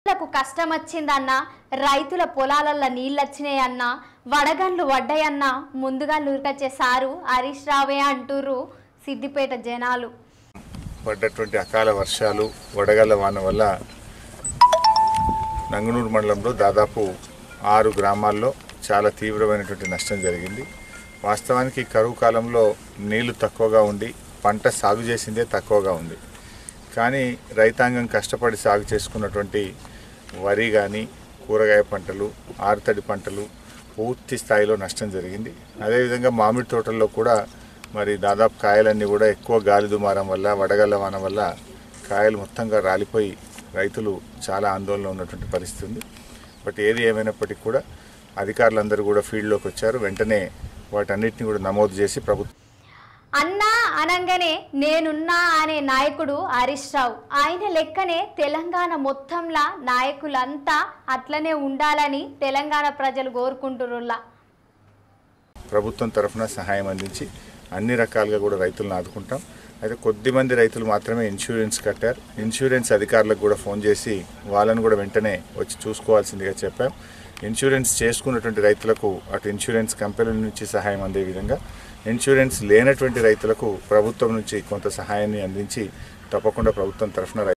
ఇంతకు కష్టం వచ్చిందన్నా రైతుల పొలాలల్లో నీళ్ళొచ్చినాయన్నా వడగండ్లు వడ్డాయన్నా ముందుగా నురికొచ్చే సారు హరీష్ రావే అంటుర్రు సిద్దిపేట జనాలు పడ్డటువంటి అకాల వర్షాలు వడగళ్ల వాన వల్ల నంగునూరు మండలంలో దాదాపు ఆరు గ్రామాల్లో చాలా తీవ్రమైనటువంటి నష్టం జరిగింది వాస్తవానికి కరువు కాలంలో నీళ్లు తక్కువగా ఉండి పంట సాగు చేసిందే తక్కువగా ఉంది కానీ రైతాంగం కష్టపడి సాగు చేసుకున్నటువంటి వరి కానీ కూరగాయ పంటలు ఆరుతడి పంటలు పూర్తి స్థాయిలో నష్టం జరిగింది అదేవిధంగా మామిడి తోటల్లో కూడా మరి దాదాపు కాయలన్నీ కూడా ఎక్కువ గాలి దుమారం వల్ల వడగళ్ళ వాన వల్ల కాయలు మొత్తంగా రాలిపోయి రైతులు చాలా ఆందోళన ఉన్నటువంటి పరిస్థితి ఉంది బట్ ఏది ఏమైనప్పటికీ కూడా అధికారులందరూ కూడా ఫీల్డ్లోకి వచ్చారు వెంటనే వాటన్నిటిని కూడా నమోదు చేసి ప్రభుత్వం అన్నా అనంగానే నేనున్నా అనే నాయకుడు హరీష్ రావు ఆయన లెక్కనే తెలంగాణ మొత్తంలా నాయకులంతా అట్లనే ఉండాలని తెలంగాణ ప్రజలు కోరుకుంటురులా ప్రభుత్వం తరఫున సహాయం అందించి అన్ని రకాలుగా కూడా రైతులను ఆదుకుంటాం అయితే కొద్ది మంది రైతులు మాత్రమే ఇన్సూరెన్స్ కట్టారు ఇన్సూరెన్స్ అధికారులకు కూడా ఫోన్ చేసి వాళ్ళని కూడా వెంటనే వచ్చి చూసుకోవాల్సిందిగా చెప్పాం ఇన్సూరెన్స్ చేసుకున్నటువంటి రైతులకు అటు ఇన్సూరెన్స్ కంపెనీల నుంచి సహాయం అందే విధంగా ఇన్సూరెన్స్ లేనటువంటి రైతులకు ప్రభుత్వం నుంచి కొంత సహాయాన్ని అందించి తప్పకుండా ప్రభుత్వం తరఫున